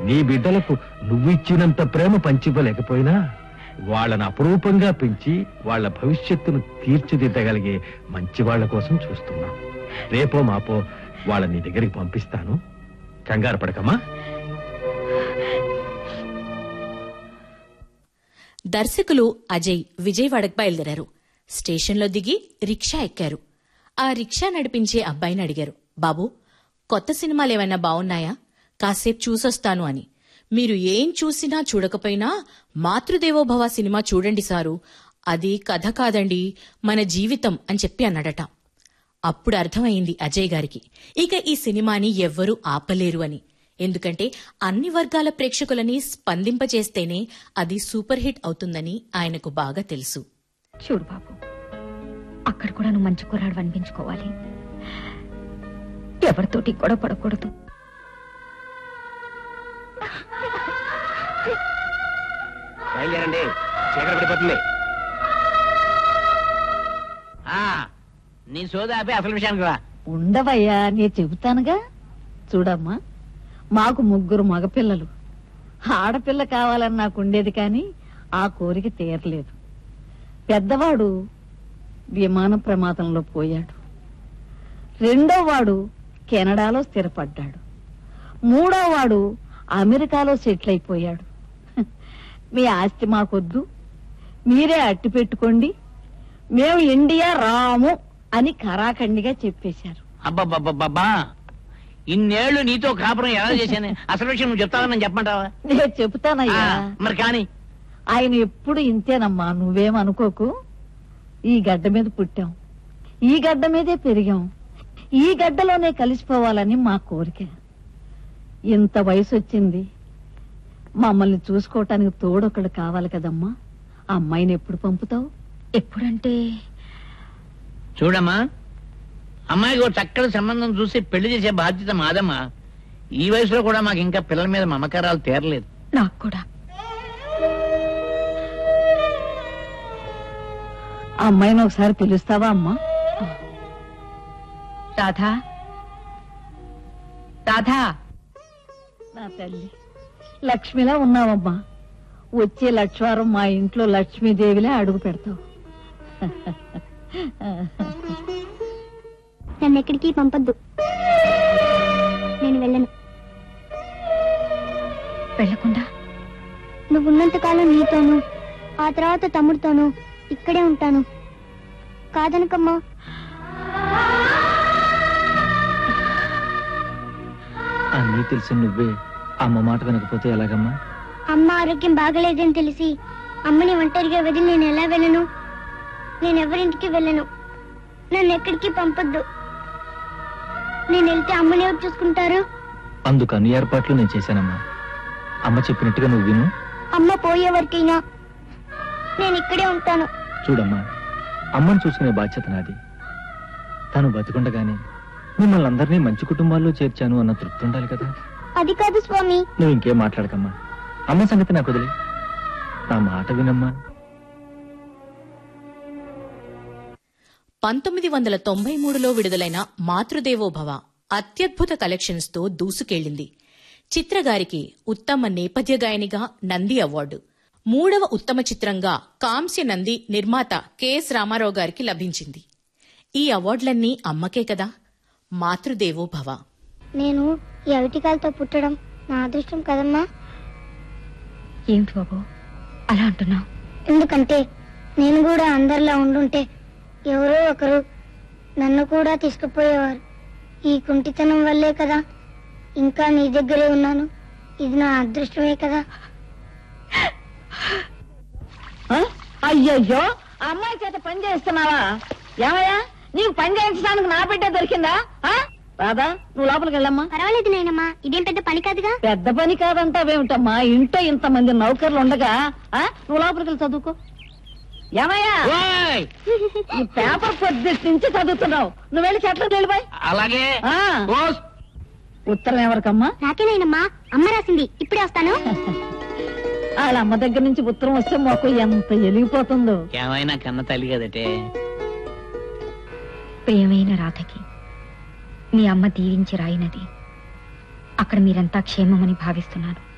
నీ బిడ్డలకు నువ్విచ్చినంత ప్రేమ పంచివ్వలేకపోయినా వాళ్ళని అపురూపంగా పెంచి వాళ్ళ భవిష్యత్తును తీర్చిదిద్దగలిగే మంచి వాళ్ళ కోసం చూస్తున్నా రేపో మాపో వాళ్ళ నీ దగ్గరికి పంపిస్తాను కంగారు పడకమ్మా దర్శకులు అజయ్ విజయవాడకు బయలుదేరారు స్టేషన్లో దిగి రిక్షా ఎక్కారు ఆ రిక్షా నడిపించే అబ్బాయిని అడిగారు బాబు కొత్త సినిమాలేమైనా బావున్నాయా కాసేపు చూసొస్తాను అని మీరు ఏం చూసినా చూడకపోయినా మాతృదేవోభవ సినిమా చూడండి సారు అది కథ కాదండి మన జీవితం అని చెప్పి అన్నాడట అప్పుడు అర్థమైంది అజయ్ గారికి ఇక ఈ సినిమాని ఎవ్వరూ ఆపలేరు అని ఎందుకంటే అన్ని వర్గాల ప్రేక్షకులని స్పందింపచేస్తేనే అది సూపర్ హిట్ అవుతుందని ఆయనకు బాగా తెలుసు చూడు బాబు అక్కడ కూడా నువ్వు మంచి కుర్రాడు అనిపించుకోవాలి ఎవరితోటి గొడవ పడకూడదు బయలుదేరండి చీకటి పడిపోతుంది ఆ నీ సోదా ఆపి అసలు విషయానికి రా ఉండవయ్యా నేను చెబుతానుగా చూడమ్మా మాకు ముగ్గురు మగపిల్లలు ఆడపిల్ల కావాలని నాకు ఉండేది కానీ ఆ కోరిక తీరలేదు పెద్దవాడు విమాన ప్రమాదంలో పోయాడు రెండో వాడు కెనడాలో స్థిరపడ్డాడు మూడో వాడు అమెరికాలో సెటిల్ అయిపోయాడు మీ ఆస్తి మాకొద్దు మీరే అట్టి పెట్టుకోండి మేము ఇండియా రాము అని ఖరాఖండిగా చెప్పేశారు అబ్బబ్బబ్బబ్బా ఇన్నేళ్లు నీతో కాపురం ఎలా చేశాను అసలు విషయం నువ్వు చెప్తావా నేను చెప్పమంటావా నేను ఆ, చెబుతానయ్యా మరి కానీ ఆయన ఎప్పుడు ఇంతేనమ్మా నువ్వేమనుకోకు ఈ గడ్డ మీద పుట్టాం ఈ గడ్డ మీదే పెరిగాం ఈ గడ్డలోనే కలిసిపోవాలని మా కోరిక ఇంత వయసు వచ్చింది మమ్మల్ని చూసుకోవటానికి తోడొకడు కావాలి కదమ్మా ఆ అమ్మాయిని ఎప్పుడు పంపుతావు ఎప్పుడంటే చూడమ్మా అమ్మాయికి ఒక చక్కటి సంబంధం చూసి పెళ్లి చేసే బాధ్యత మాదమ్మా ఈ వయసులో కూడా మాకు ఇంకా పిల్లల మీద మమకారాలు తీరలేదు నాకు కూడా ఆ అమ్మాయిని ఒకసారి పిలుస్తావా అమ్మా రాధా రాధా నా తల్లి లక్ష్మిలా ఉన్నావమ్మా వచ్చే లక్ష్వారం మా ఇంట్లో లక్ష్మీదేవిలా అడుగు పెడతావు నన్ను ఎక్కడికి పంపొద్దు నేను వెళ్ళను వెళ్లకుండా నువ్వున్నంత కాలం నీతోను ఆ తర్వాత తమ్ముడితోను ఇక్కడే ఉంటాను కాదనకమ్మా అన్నీ తెలిసి నువ్వే అమ్మ మాట వినకపోతే ఎలాగమ్మా అమ్మ ఆరోగ్యం బాగలేదని తెలిసి అమ్మని ఒంటరిగా వదిలి నేను ఎలా వెళ్ళను నేను ఎవరింటికి వెళ్ళను నన్ను ఎక్కడికి పంపొద్దు నేను వెళ్తే అమ్మని ఎవరు చూసుకుంటారు అందుకు అన్ని ఏర్పాట్లు నేను చేశానమ్మా అమ్మ చెప్పినట్టుగా నువ్వు విను అమ్మ పోయే వరకైనా నేను ఇక్కడే ఉంటాను చూడమ్మా అమ్మను చూసుకునే బాధ్యత నాది తను బతుకుండగానే మిమ్మల్ని అందరినీ మంచి కుటుంబాల్లో చేర్చాను అన్న తృప్తి ఉండాలి కదా అది కాదు స్వామి నువ్వు ఇంకేం మాట్లాడకమ్మా అమ్మ సంగతి నాకు వదిలే నా మాట వినమ్మా పంతొమ్మిది వందల తొంభై మూడులో విడుదలైన మాతృదేవోభవ అత్యద్భుత కలెక్షన్స్ తో దూసుకెళ్లింది చిత్రగారికి ఉత్తమ నేపథ్య గాయనిగా నంది అవార్డు మూడవ ఉత్తమ చిత్రంగా కాంస్య నంది నిర్మాత కెఎస్ రామారావు గారికి లభించింది ఈ అవార్డులన్నీ అమ్మకే కదా మాతృదేవోభవ నేను ఈ అవిటికాలతో పుట్టడం నా అదృష్టం కదమ్మా ఏమిటి బాబు అలా అంటున్నావు ఎందుకంటే నేను కూడా అందరిలా ఉండుంటే ఎవరో ఒకరు నన్ను కూడా తీసుకుపోయేవారు ఈ కుంటితనం వల్లే కదా ఇంకా నీ దగ్గరే ఉన్నాను ఇది నా అదృష్టమే కదా ఆ? అయ్యయ్యో అమ్మాయి చేత పని చేస్తున్నావా ఏమయ్యా నీకు పని చేయించడానికి నా బిడ్డ దొరికిందా ఆ? రాదా నువ్వు లోపలికి వెళ్ళమ్మా పర్వాలేదు నాయనమ్మా ఇదేం పెద్ద పని కాదుగా పెద్ద పని కాదంటావేమిటమ్మా ఇంట్లో ఇంతమంది నౌకర్లు ఉండగా ఆ? నువ్వు లోపలికి వెళ్ళి చదువుకో ఏమయ్యా ఓయ్! ఈ పేపర్ పొద్దుటి నుంచి చదువుతున్నావు నువ్వు వెళ్ళి చెట్లకు వెళ్ళిపోయి అలాగే ఆ. ఓస్! ఉత్తరం ఎవరికమ్మా నాకేనాయనమ్మా అమ్మ రాసింది ఇప్పుడే వస్తాను వాళ్ళ అమ్మ దగ్గర నుంచి ఉత్తరం వస్తే మాకు ఎంత ఎలిగిపోతుందో ఏమైనా కన్న తల్లి కదటే ప్రియమైన రాధకి మీ అమ్మ దీవించి రాయినది అక్కడ మీరంతా క్షేమమని భావిస్తున్నాను